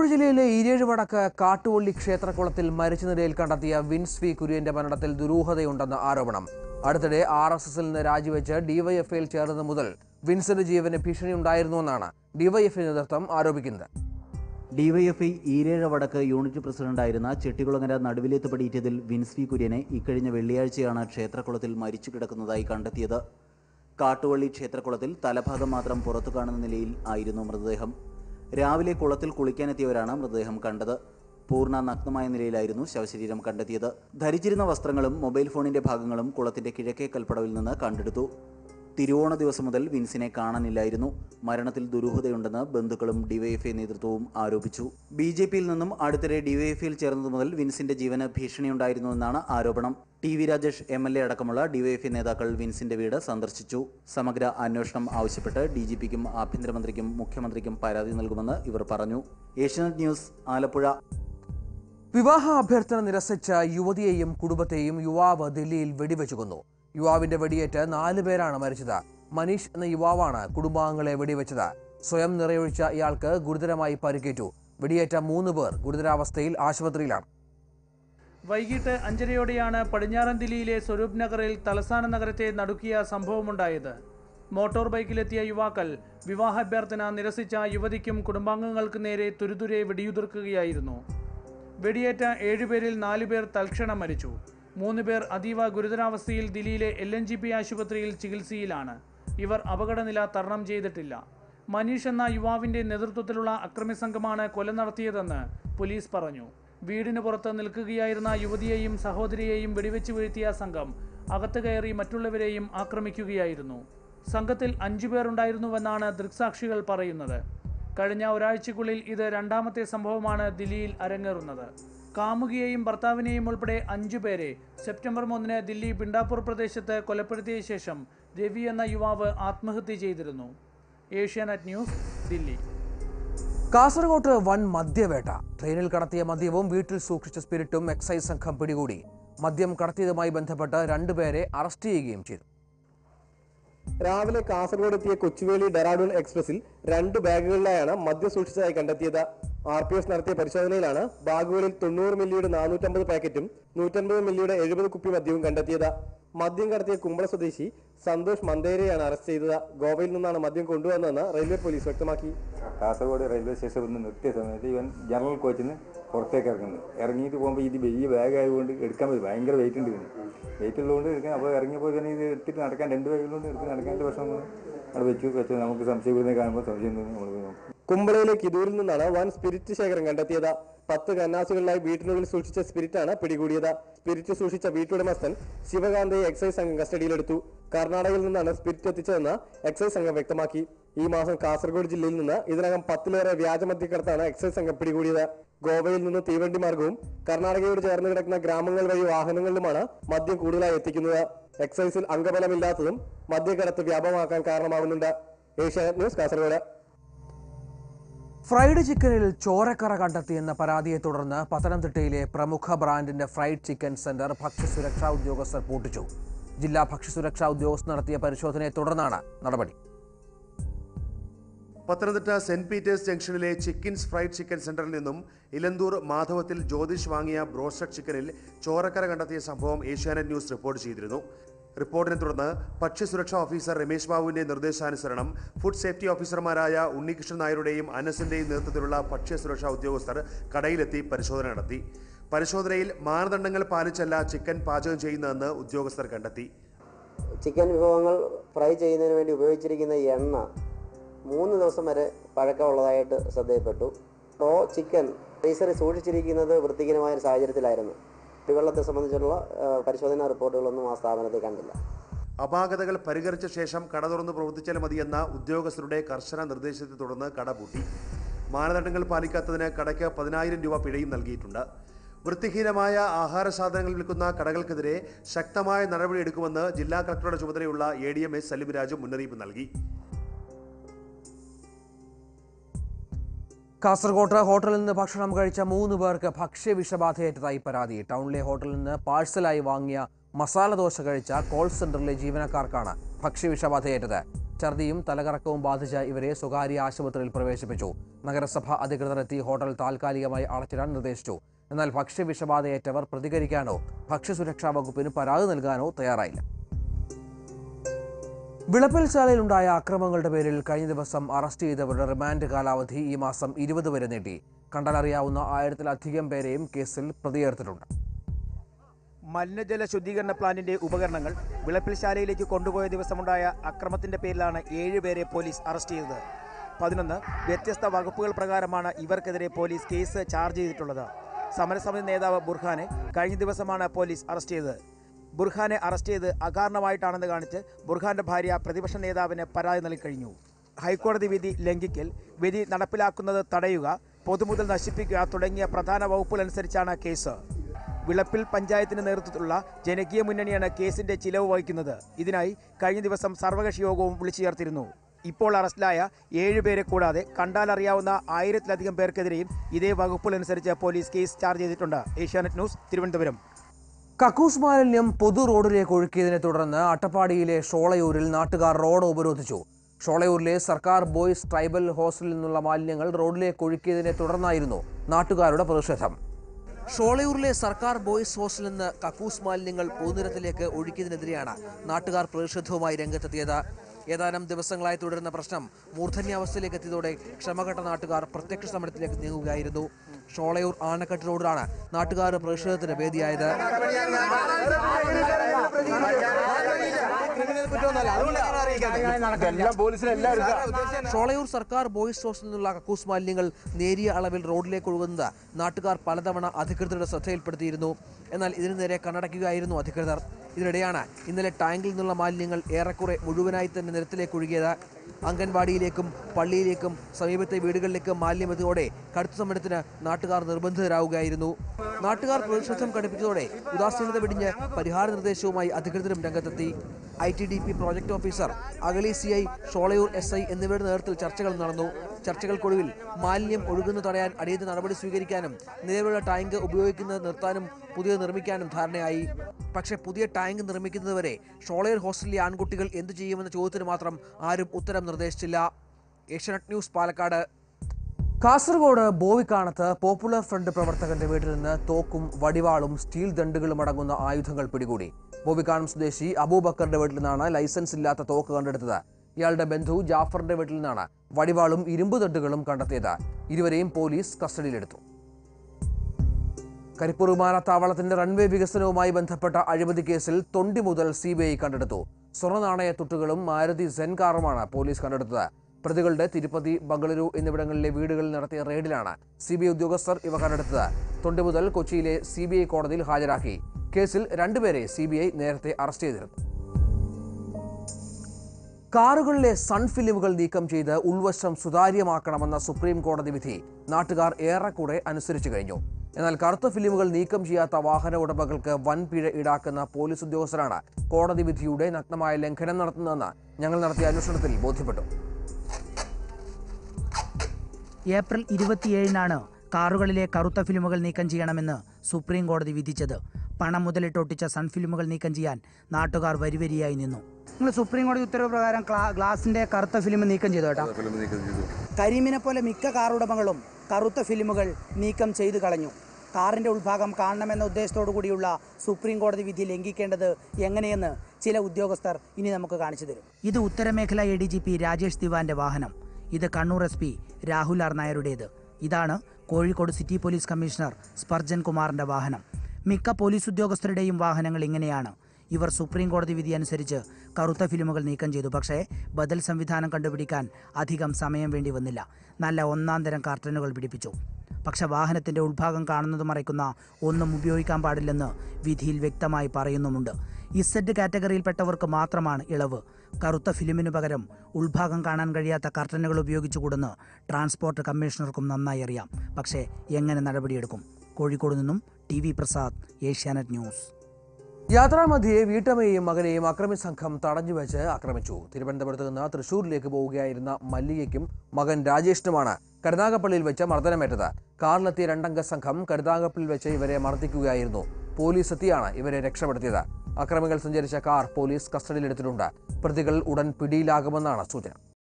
കാസർഗോഡ് ജില്ലയിലെ ഈരേഴ് വടക്ക് കാട്ടുവള്ളി ക്ഷേത്രക്കുളത്തിൽ മരിച്ച നിലയിൽ കണ്ടെത്തിയ വിൻസ് വി കുര്യന്റെ മരണത്തിൽ ദുരൂഹതയുണ്ടെന്ന് ആരോപണം അടുത്തിടെ ആർ എസ് എസിൽ നിന്ന് രാജിവെച്ച് ഡിവൈഎഫ്ഐയിൽ ചേർന്നത് മുതൽ വിൻസിന്റെ ജീവന് ഭീഷണിയുണ്ടായിരുന്നുവെന്നാണ് ഡിവൈഎഫ്ഐ നേതൃത്വം ആരോപിക്കുന്നത് ഡിവൈഎഫ്ഐ ഈരേഴ് വടക്ക് യൂണിറ്റ് പ്രസിഡന്റായിരുന്ന ചെട്ടികുളങ്ങര നടുവിലേത്ത് പടിയിറ്റതിൽ വിൻസ് വി കുര്യനെ ഇക്കഴിഞ്ഞ വെള്ളിയാഴ്ചയാണ് ക്ഷേത്രക്കുളത്തിൽ മരിച്ചു കിടക്കുന്നതായി കണ്ടെത്തിയത് കാട്ടുവള്ളി ക്ഷേത്രക്കുളത്തിൽ തലഭാഗം മാത്രം പുറത്തു കാണുന്ന നിലയിൽ ആയിരുന്നു മൃതദേഹം രാവിലെ കുളത്തിൽ കുളിക്കാനെത്തിയവരാണ് മൃതദേഹം കണ്ടത് പൂർണ്ണ നഗ്നമായ നിലയിലായിരുന്നു ശവശരീരം കണ്ടെത്തിയത് ധരിച്ചിരുന്ന വസ്ത്രങ്ങളും മൊബൈൽ ഫോണിന്റെ ഭാഗങ്ങളും കുളത്തിന്റെ കിഴക്കേ കൽപ്പടവിൽ നിന്ന് കണ്ടെടുത്തു തിരുവോണ ദിവസം മുതൽ വിൻസിനെ കാണാനില്ലായിരുന്നു മരണത്തിൽ ദുരൂഹതയുണ്ടെന്ന് ബന്ധുക്കളും ഡിവൈഎഫ്ഐ നേതൃത്വവും ആരോപിച്ചു ബി ജെ പിയിൽ നിന്നും അടുത്തിടെ ഡിവൈഎഫ്ഐയിൽ ചേർന്നത് മുതൽ വിൻസിന്റെ ജീവന് ഭീഷണിയുണ്ടായിരുന്നുവെന്നാണ് ആരോപണം T V Rajesh M L A അടക്കമുള്ള ഡിവൈഎഫ്ഐ നേതാക്കൾ വിൻസിന്റെ വീട് സന്ദർശിച്ചു സമഗ്ര അന്വേഷണം ആവശ്യപ്പെട്ട് ഡി ജി പിക്കും ആഭ്യന്തരമന്ത്രിക്കും മുഖ്യമന്ത്രിക്കും പരാതി നൽകുമെന്ന് ഇവർ പറഞ്ഞു ഏഷ്യാനെറ്റ് ന്യൂസ് ആലപ്പുഴ വിവാഹ അഭ്യർത്ഥന നിരസിച്ച യുവതിയെയും കുടുംബത്തെയും യുവാവ് ദില്ലിയിൽ വെടിവെച്ചു കൊന്നു യുവാവിന്റെ വെടിയേറ്റ് നാല് പേരാണ് മരിച്ചത് മനീഷ് എന്ന യുവാവാണ് കുടുംബാംഗങ്ങളെ വെടിവെച്ചത് സ്വയം നിറയൊഴിച്ച ഇയാൾക്ക് ഗുരുതരമായി പരിക്കേറ്റു വെടിയേറ്റ മൂന്ന് പേർ ഗുരുതരാവസ്ഥയിൽ ആശുപത്രിയിലാണ് വൈകിട്ട് അഞ്ചരയോടെയാണ് പടിഞ്ഞാറൻ ദില്ലിയിലെ സ്വരൂപ് നഗറിൽ തലസ്ഥാന നഗരത്തെ നടുക്കിയ സംഭവമുണ്ടായത് മോട്ടോർ ബൈക്കിലെത്തിയ യുവാക്കൾ വിവാഹാഭ്യർത്ഥന നിരസിച്ച യുവതിക്കും കുടുംബാംഗങ്ങൾക്കും നേരെ തുരുതുരെ വെടിയുതിർക്കുകയായിരുന്നു വെടിയേറ്റ ഏഴുപേരിൽ നാലുപേർ തൽക്ഷണം മരിച്ചു മൂന്ന് പേർ അതീവ ഗുരുതരാവസ്ഥയിൽ ദില്ലിയിലെ എൽ എൻ ജി പി ആശുപത്രിയിൽ ചികിത്സയിലാണ് ഇവർ അപകടനില തരണം ചെയ്തിട്ടില്ല മനീഷ് എന്ന യുവാവിന്റെ നേതൃത്വത്തിലുള്ള അക്രമി സംഘമാണ് കൊല നടത്തിയതെന്ന് പോലീസ് പറഞ്ഞു വീടിന് പുറത്ത് നിൽക്കുകയായിരുന്ന യുവതിയെയും സഹോദരിയെയും വെടിവെച്ച് വീഴ്ത്തിയ സംഘം അകത്ത് കയറി മറ്റുള്ളവരെയും ആക്രമിക്കുകയായിരുന്നു സംഘത്തിൽ അഞ്ചു പേരുണ്ടായിരുന്നുവെന്നാണ് ദൃക്സാക്ഷികൾ പറയുന്നത് കഴിഞ്ഞ ഒരാഴ്ചക്കുള്ളിൽ ഇത് രണ്ടാമത്തെ സംഭവമാണ് ദില്ലിയിൽ അരങ്ങേറുന്നത് കാമുകിയെയും ഭർത്താവിനെയും ഉൾപ്പെടെ അഞ്ചു പേരെ സെപ്റ്റംബർ മൂന്നിന് ദില്ലി പിണ്ടാപ്പൂർ പ്രദേശത്ത് കൊലപ്പെടുത്തിയ ശേഷം രവി എന്ന യുവാവ് ആത്മഹത്യ ചെയ്തിരുന്നു ഏഷ്യാനെറ്റ് ന്യൂസ് ദില്ലി കാസർഗോട്ട് വൻ മദ്യവേട്ട ട്രെയിനിൽ കടത്തിയ മദ്യവും വീട്ടിൽ സൂക്ഷിച്ച സ്പിരിറ്റും എക്സൈസ് സംഘം പിടികൂടി മദ്യം കടത്തിയതുമായി ബന്ധപ്പെട്ട് രണ്ടുപേരെ അറസ്റ്റ് ചെയ്യുകയും ചെയ്തു രാവിലെ കാസർഗോഡ് എത്തിയ കൊച്ചുവേളി ഡെറാഡൂൺ എക്സ്പ്രസിൽ രണ്ട് ബാഗുകളിലായാണ് മദ്യം സൂക്ഷിച്ചതായി കണ്ടെത്തിയത് ആർ പി എസ് നടത്തിയ പരിശോധനയിലാണ് ബാഗുകളിൽ തൊണ്ണൂറ് മില്ലിയുടെ നാനൂറ്റമ്പത് പാക്കറ്റും നൂറ്റൻപത് മില്ലിയുടെ എഴുപത് കുപ്പി മദ്യവും കണ്ടെത്തിയത് മദ്യം കടത്തിയ കുമ്പള സ്വദേശി സന്തോഷ് മന്ദേരയാണ് അറസ്റ്റ് ചെയ്തത് ഗോവയിൽ നിന്നാണ് മദ്യം കൊണ്ടുവന്നതെന്ന് റെയിൽവേ പോലീസ് വ്യക്തമാക്കി കാസർഗോഡ് റെയിൽവേ സ്റ്റേഷനിൽ നിന്ന് നിർത്തിയ സമയത്ത് ഇവൻ ജനറൽ കോച്ചിൽ നിന്ന് പുറത്തേക്ക് ഇറങ്ങുന്നത് ഇറങ്ങിയിട്ട് പോകുമ്പോൾ ഇത് വലിയ ബാഗ് ആയതുകൊണ്ട് എടുക്കാൻ പറ്റും ഭയങ്കര വെയിറ്റ് ഉണ്ട് ഇതിന് വെയിറ്റ് ഉള്ളതുകൊണ്ട് എടുക്കാൻ അപ്പോൾ ഇറങ്ങിയപ്പോൾ തന്നെ ഇത് എടുത്തിട്ട് നടക്കാൻ രണ്ട് ബാഗിലുകൊണ്ട് എടുത്ത് നടക്കാൻ പ്രശ്നം വന്നു. അവിടെ വെച്ചു വെച്ചു നമുക്ക് സംശയപ്പെടുന്നത് കാണുമ്പോൾ സംശയം തോന്നി നമ്മൾ പോയി നോക്കും കുമ്പളയിലെ കിതൂരിൽ നിന്നാണ് വൻ സ്പിരിറ്റ് ശേഖരം കണ്ടെത്തിയത് പത്ത് കന്നാസുകളിലായി വീട്ടിനുള്ളിൽ സൂക്ഷിച്ച സ്പിരിറ്റാണ് പിടികൂടിയത് സ്പിരിറ്റ് സൂക്ഷിച്ച വീട്ടുടമസ്ഥൻ ശിവകാന്തയെ എക്സൈസ് സംഘം കസ്റ്റഡിയിലെടുത്തു കർണാടകയിൽ നിന്നാണ് സ്പിരിറ്റ് എത്തിച്ചതെന്ന് എക്സൈസ് സംഘം വ്യക്തമാക്കി ഈ മാസം കാസർഗോഡ് ജില്ലയിൽ നിന്ന് ഇതിനകം പത്തിലേറെ വ്യാജമദ്യക്കടത്താണ് എക്സൈസ് സംഘം പിടികൂടിയത് ഗോവയിൽ നിന്ന് തീവണ്ടി മാർഗവും കർണാടകയോട് ചേർന്ന് കിടക്കുന്ന ഗ്രാമങ്ങൾ വഴി വാഹനങ്ങളിലുമാണ് മദ്യം കൂടുതലായി എത്തിക്കുന്നത് എക്സൈസിൽ അംഗബലമില്ലാത്തതും മദ്യക്കടത്ത് വ്യാപകമാക്കാൻ കാരണമാകുന്നുണ്ട് ഏഷ്യാനെറ്റ് ന്യൂസ് കാസർഗോഡ് ഫ്രൈഡ് ചിക്കനിൽ ചോരക്കറ കണ്ടെത്തിയെന്ന പരാതിയെ തുടർന്ന് പത്തനംതിട്ടയിലെ പ്രമുഖ ബ്രാൻഡിന്റെ ഫ്രൈഡ് ചിക്കൻ സെന്റർ ഭക്ഷ്യസുരക്ഷാ ഉദ്യോഗസ്ഥർ പൂട്ടിച്ചു ജില്ലാ ഭക്ഷ്യസുരക്ഷാ ഉദ്യോഗസ്ഥർ നടത്തിയ പരിശോധനയെ തുടർന്നാണ് നടപടി പത്തനംതിട്ട സെന്റ് പീറ്റേഴ്സ് ജംഗ്ഷനിലെ ചിക്കിൻസ് ഫ്രൈഡ് ചിക്കൻ സെന്ററിൽ നിന്നും ഇലന്തൂർ മാധവത്തിൽ ജ്യോതിഷ് വാങ്ങിയ ബ്രോസ്റ്റഡ് ചിക്കനിൽ ചോരക്കര കണ്ടെത്തിയ സംഭവം ഏഷ്യാനെറ്റ് ന്യൂസ് റിപ്പോർട്ട് ചെയ്തിരുന്നു റിപ്പോർട്ടിനെ തുടർന്ന് ഭക്ഷ്യസുരക്ഷാ ഓഫീസർ രമേശ് ബാബുവിന്റെ നിർദ്ദേശാനുസരണം ഫുഡ് സേഫ്റ്റി ഓഫീസർമാരായ ഉണ്ണികൃഷ്ണൻ നായരുടെയും അനസിന്റെയും നേതൃത്വത്തിലുള്ള ഭക്ഷ്യസുരക്ഷാ ഉദ്യോഗസ്ഥർ കടയിലെത്തി പരിശോധന നടത്തി പരിശോധനയിൽ മാനദണ്ഡങ്ങൾ പാലിച്ചല്ല ചിക്കൻ പാചകം ചെയ്യുന്നതെന്ന് ഉദ്യോഗസ്ഥർ കണ്ടെത്തി ചിക്കൻ വിഭവങ്ങൾ ഫ്രൈ ചെയ്യുന്നതിന് വേണ്ടി ഉപയോഗിച്ചിരിക്കുന്ന എണ്ണ മൂന്ന് ദിവസം വരെ പഴക്കമുള്ളതായിട്ട് ശ്രദ്ധയിൽപ്പെട്ടു റോ ചിക്കൻ ഫ്രീസറിൽ സൂക്ഷിച്ചിരിക്കുന്നത് വൃത്തിഹീനമായ ഒരു സാഹചര്യത്തിലായിരുന്നു കുടിവെള്ളത്തെ സംബന്ധിച്ചുള്ള ആ, പരിശോധനാ റിപ്പോർട്ടുകളൊന്നും ആ സ്ഥാപനത്തിൽ കണ്ടില്ല അപാകതകൾ പരിഹരിച്ച ശേഷം കട തുറന്ന് പ്രവർത്തിച്ചാൽ മതിയെന്ന ഉദ്യോഗസ്ഥരുടെ കർശന നിർദ്ദേശത്തെ തുടർന്ന് കട പൂട്ടി മാനദണ്ഡങ്ങൾ പാലിക്കാത്തതിന് കടയ്ക്ക് പതിനായിരം രൂപ പിഴയും നൽകിയിട്ടുണ്ട് വൃത്തിഹീനമായ ആഹാര സാധനങ്ങൾ വിൽക്കുന്ന കടകൾക്കെതിരെ ശക്തമായ നടപടിയെടുക്കുമെന്ന് ജില്ലാ കളക്ടറുടെ ചുമതലയുള്ള A D M S Salimraj മുന്നറിയിപ്പ് നൽകി കാസർകോട്ട് ഹോട്ടലിൽ നിന്ന് ഭക്ഷണം കഴിച്ച മൂന്ന് പേർക്ക് ഭക്ഷ്യവിഷബാധയേറ്റതായി പരാതി ടൗണിലെ ഹോട്ടലിൽ നിന്ന് പാഴ്സലായി വാങ്ങിയ മസാല ദോശ കഴിച്ച കോൾ സെന്ററിലെ ജീവനക്കാർക്കാണ് ഭക്ഷ്യവിഷബാധയേറ്റത് ഛർദിയും തലകറക്കവും ബാധിച്ച ഇവരെ സ്വകാര്യ ആശുപത്രിയിൽ പ്രവേശിപ്പിച്ചു നഗരസഭ അധികൃതർ എത്തി ഹോട്ടൽ താൽക്കാലികമായി അടച്ചിടാൻ നിർദ്ദേശിച്ചു എന്നാൽ ഭക്ഷ്യവിഷബാധയേറ്റവർ പ്രതികരിക്കാനോ ഭക്ഷ്യസുരക്ഷാ വകുപ്പിന് പരാതി നൽകാനോ തയ്യാറായില്ല വിളപ്പിൽശാലയിലുണ്ടായ അക്രമങ്ങളുടെ പേരിൽ കഴിഞ്ഞ ദിവസം അറസ്റ്റ് ചെയ്തവരുടെ റിമാൻഡ് കാലാവധി ഈ മാസം ഇരുപത് വരെ നീട്ടി കണ്ടാലറിയാവുന്ന ആയിരത്തിലധികം പേരെയും കേസിൽ പ്രതിയേർത്തിട്ടുണ്ട് മലിനജല ശുദ്ധീകരണ പ്ലാന്റിന്റെ ഉപകരണങ്ങൾ വിളപ്പിൽശാലയിലേക്ക് കൊണ്ടുപോയ ദിവസമുണ്ടായ അക്രമത്തിന്റെ പേരിലാണ് ഏഴുപേരെ പോലീസ് അറസ്റ്റ് ചെയ്തത് പതിനൊന്ന് വ്യത്യസ്ത വകുപ്പുകൾ പ്രകാരമാണ് ഇവർക്കെതിരെ പോലീസ് കേസ് ചാർജ് ചെയ്തിട്ടുള്ളത് സമരസമിതി നേതാവ് ബുർഹാനെ കഴിഞ്ഞ ദിവസമാണ് പോലീസ് അറസ്റ്റ് ചെയ്തത് ബുർഹാനെ അറസ്റ്റ് ചെയ്ത് അകാരണമായിട്ടാണെന്ന് കാണിച്ച് ബുർഹാന്റെ ഭാര്യ പ്രതിപക്ഷ നേതാവിന് പരാതി നൽകിക്കഴിഞ്ഞു ഹൈക്കോടതി വിധി ലംഘിക്കൽ വിധി നടപ്പിലാക്കുന്നത് തടയുക പൊതുമുതൽ നശിപ്പിക്കുക തുടങ്ങിയ പ്രധാന വകുപ്പുകളനുസരിച്ചാണ് കേസ് വിളപ്പിൽ പഞ്ചായത്തിന് നേതൃത്വത്തിലുള്ള ജനകീയ മുന്നണിയാണ് കേസിന്റെ ചിലവ് വഹിക്കുന്നത് ഇതിനായി കഴിഞ്ഞ ദിവസം സർവകക്ഷി യോഗവും വിളിച്ചു ചേർത്തിരുന്നു ഇപ്പോൾ അറസ്റ്റിലായ ഏഴുപേരെ കൂടാതെ കണ്ടാലറിയാവുന്ന ആയിരത്തിലധികം പേർക്കെതിരെയും ഇതേ വകുപ്പുകളനുസരിച്ച് പോലീസ് കേസ് ചാർജ് ചെയ്തിട്ടുണ്ട് ഏഷ്യാനെറ്റ് ന്യൂസ് തിരുവനന്തപുരം കക്കൂസ് മാലിന്യം പൊതു റോഡിലേക്ക് ഒഴുക്കിയതിനെ തുടർന്ന് അട്ടപ്പാടിയിലെ ഷോളയൂരിൽ നാട്ടുകാർ റോഡ് ഉപരോധിച്ചു ഷോളയൂരിലെ സർക്കാർ ബോയ്സ് ട്രൈബൽ ഹോസ്റ്റലിൽ നിന്നുള്ള മാലിന്യങ്ങൾ റോഡിലേക്ക് ഒഴുക്കിയതിനെ തുടർന്നായിരുന്നു നാട്ടുകാരുടെ പ്രതിഷേധം ഷോളയൂരിലെ സർക്കാർ ബോയ്സ് ഹോസ്റ്റലിൽ നിന്ന് കക്കൂസ് മാലിന്യങ്ങൾ പൊതുനിരത്തിലേക്ക് ഒഴുക്കിയതിനെതിരെയാണ് നാട്ടുകാർ പ്രതിഷേധവുമായി രംഗത്തെത്തിയത് ഏതാനും ദിവസങ്ങളായി തുടരുന്ന പ്രശ്നം മൂർധന്യാവസ്ഥയിലേക്ക് എത്തിയതോടെ ക്ഷമകെട്ട നാട്ടുകാർ പ്രത്യക്ഷ സമരത്തിലേക്ക് നീങ്ങുകയായിരുന്നു ഷോളയൂർ ആനക്കട്ട് റോഡിലാണ് നാട്ടുകാർ പ്രതിഷേധത്തിന് വേദിയായത് ഷോളയൂർ സർക്കാർ ബോയ്സ് ഹോസ്റ്റലിൽ നിന്നുള്ള കക്കൂസ് മാലിന്യങ്ങൾ നേരിയ അളവിൽ റോഡിലേക്ക് ഒഴുകുന്നത് നാട്ടുകാർ പലതവണ അധികൃതരുടെ ശ്രദ്ധയിൽപ്പെടുത്തിയിരുന്നു എന്നാൽ ഇതിനു നേരെ കണ്ണടയ്ക്കുകയായിരുന്നു അധികൃതർ ഇതിനിടെയാണ് ഇന്നലെ ടാങ്കിൽ നിന്നുള്ള മാലിന്യങ്ങൾ ഏറെക്കുറെ മുഴുവനായി തന്നെ നിരത്തിലേക്ക് ഒഴുകിയത് അംഗൻവാടിയിലേക്കും പള്ളിയിലേക്കും സമീപത്തെ വീടുകളിലേക്കും മാലിന്യം എത്തിയതോടെ കടുത്ത സമരത്തിന് നാട്ടുകാർ നിർബന്ധിതരാവുകയായിരുന്നു നാട്ടുകാർ പ്രതിഷേധം കടുപ്പിച്ചതോടെ ഉദാസീനത വെടിഞ്ഞ് പരിഹാര നിർദ്ദേശവുമായി അധികൃതരും രംഗത്തെത്തി I T D P project officer Agali C I Sholayur S I എന്നിവരുടെ നേതൃത്വത്തിൽ ചർച്ചകൾ നടന്നു ചർച്ചകൾക്കൊടുവിൽ മാലിന്യം ഒഴുകുന്നു തടയാൻ അടിയന്തര നടപടി സ്വീകരിക്കാനും നിലവിലുള്ള ടാങ്ക് ഉപയോഗിക്കുന്നത് നിർത്താനും പുതിയത് നിർമ്മിക്കാനും ധാരണയായി പക്ഷേ പുതിയ ടാങ്ക് നിർമ്മിക്കുന്നതുവരെ ഷോളയൂർ ഹോസ്റ്റലിലെ ആൺകുട്ടികൾ എന്തു ചെയ്യുമെന്ന ചോദ്യത്തിന് മാത്രം ആരും ഉത്തരം നിർദ്ദേശിച്ചില്ല ഏഷ്യാനെറ്റ് ന്യൂസ് പാലക്കാട് കാസർഗോഡ് ബോവിക്കാണത്ത് പോപ്പുലർ ഫ്രണ്ട് പ്രവർത്തകന്റെ വീട്ടിൽ നിന്ന് തോക്കും വടിവാളും സ്റ്റീൽ ദണ്ടുകളും അടങ്ങുന്ന ആയുധങ്ങൾ പിടികൂടി ബോവിക്കാണം സ്വദേശി അബൂബക്കറിന്റെ വീട്ടിൽ നിന്നാണ് ലൈസൻസ് ഇല്ലാത്ത തോക്ക് കണ്ടെടുത്തത് ഇയാളുടെ ബന്ധു ജാഫറിന്റെ വീട്ടിൽ നിന്നാണ് വടിവാളും ഇരുമ്പ് ദണ്ടുകളും കണ്ടെത്തിയത് ഇരുവരെയും പോലീസ് കസ്റ്റഡിയിലെടുത്തു കരിപ്പൂർ വിമാനത്താവളത്തിന്റെ റൺവേ വികസനവുമായി ബന്ധപ്പെട്ട അഴിമതി കേസിൽ തൊണ്ടി മുതൽ സി ബി ഐ കണ്ടെടുത്തു സ്വർണ്ണ നാണയ തുട്ടുകളും മാരുതി സെൻ കാറുമാണ് പോലീസ് കണ്ടെടുത്തത് പ്രതികളുടെ തിരുപ്പതി ബംഗളൂരു എന്നിവിടങ്ങളിലെ വീടുകളിൽ നടത്തിയ റെയ്ഡിലാണ് സി ബി ഐ ഉദ്യോഗസ്ഥർ ഇവ കണ്ടെടുത്തത് തൊണ്ടി മുതൽ കൊച്ചിയിലെ സി ബി ഐ കോടതിയിൽ ഹാജരാക്കി കേസിൽ രണ്ടുപേരെ സി ബി ഐ നേരത്തെ അറസ്റ്റ് ചെയ്തിരുന്നു കാറുകളിലെ സൺ ഫിലിമുകൾ നീക്കം ചെയ്ത് ഉൾവശം സുതാര്യമാക്കണമെന്ന സുപ്രീം കോടതി വിധി നാട്ടുകാർ ഏറെക്കുറെ അനുസരിച്ചു കഴിഞ്ഞു എന്നാൽ കറുത്ത ഫിലിമുകൾ നീക്കം ചെയ്യാത്ത വാഹന ഉടമകൾക്ക് വൻ പിഴ ഈടാക്കുന്ന പോലീസ് ഉദ്യോഗസ്ഥരാണ് കോടതി വിധിയുടെ നഗ്നമായ ലംഘനം നടത്തുന്നതെന്ന് ഞങ്ങൾ നടത്തിയ അന്വേഷണത്തിൽ ബോധ്യപ്പെട്ടു ഏപ്രിൽ ഇരുപത്തിയേഴിനാണ് കാറുകളിലെ കറുത്ത ഫിലിമുകൾ നീക്കം ചെയ്യണമെന്ന് സുപ്രീം കോടതി വിധിച്ചത് പണം മുതലിട്ടൊട്ടിച്ച സൺ ഫിലിമുകൾ നീക്കം ചെയ്യാൻ നാട്ടുകാർ വരിവരിയായി നിന്നു നിങ്ങൾ സുപ്രീം കോടതി ഉത്തരവ് പ്രകാരം ക്ലാ- ഗ്ലാസിന്റെ കറുത്ത ഫിലിം നീക്കം ചെയ്തു കേട്ടോ കരീമിനെ പോലെ മിക്ക കാറുടമകളും കറുത്ത ഫിലിമുകൾ നീക്കം ചെയ്തു കളഞ്ഞു കാറിന്റെ ഉൾഭാഗം കാണണമെന്ന ഉദ്ദേശത്തോടു കൂടിയുള്ള സുപ്രീം കോടതി വിധി ലംഘിക്കേണ്ടത് എങ്ങനെയെന്ന് ചില ഉദ്യോഗസ്ഥർ ഇനി നമുക്ക് കാണിച്ചു തരും ഇത് ഉത്തരമേഖല A D G P Rajesh ദിവാന്റെ വാഹനം ഇത് Kannur S P Rahul R നായരുടേത് ഇതാണ് Kozhikode city police commissioner Spurgeon കുമാറിന്റെ വാഹനം മിക്ക പോലീസ് ഉദ്യോഗസ്ഥരുടെയും വാഹനങ്ങൾ ഇങ്ങനെയാണ് ഇവർ സുപ്രീം കോടതി വിധി അനുസരിച്ച് കറുത്ത ഫിലിമുകൾ നീക്കം ചെയ്തു പക്ഷേ ബദൽ സംവിധാനം കണ്ടുപിടിക്കാൻ അധികം സമയം വേണ്ടി വന്നില്ല നല്ല ഒന്നാം തരം കാർട്ടനുകൾ പിടിപ്പിച്ചു പക്ഷെ വാഹനത്തിന്റെ ഉൾഭാഗം കാണുന്നത് മറയ്ക്കുന്ന ഒന്നും ഉപയോഗിക്കാൻ പാടില്ലെന്ന് വിധിയിൽ വ്യക്തമായി പറയുന്നുമുണ്ട് ഇസഡ് കാറ്റഗറിയിൽപ്പെട്ടവർക്ക് മാത്രമാണ് ഇളവ് കറുത്ത ഫിലിമിനു പകരം ഉൾഭാഗം കാണാൻ കഴിയാത്ത കർട്ടനുകൾ ഉപയോഗിച്ചുകൂടെന്ന് ട്രാൻസ്പോർട്ട് കമ്മീഷണർക്കും നന്നായി അറിയാം പക്ഷേ എങ്ങനെ നടപടിയെടുക്കും കോഴിക്കോട് നിന്നും T V Prasad Asianet news യാത്രാമധ്യേ വീട്ടമ്മയെയും മകനെയും അക്രമി സംഘം തടഞ്ഞുവെച്ച് ആക്രമിച്ചു തിരുവനന്തപുരത്ത് നിന്ന് തൃശൂരിലേക്ക് പോവുകയായിരുന്ന മല്ലികയ്ക്കും മകൻ രാജേഷിനുമാണ് കരുനാഗപ്പള്ളിയിൽ വെച്ച് മർദ്ദനമേറ്റത് കാറിലെത്തിയ രണ്ടംഗ സംഘം കരുനാഗപ്പള്ളിയിൽ വെച്ച് ഇവരെ മർദ്ദിക്കുകയായിരുന്നു പോലീസ് എത്തിയാണ് ഇവരെ രക്ഷപ്പെടുത്തിയത് അക്രമികൾ സഞ്ചരിച്ച കാർ പോലീസ് കസ്റ്റഡിയിലെടുത്തിട്ടുണ്ട് പ്രതികൾ ഉടൻ പിടിയിലാകുമെന്നാണ് സൂചന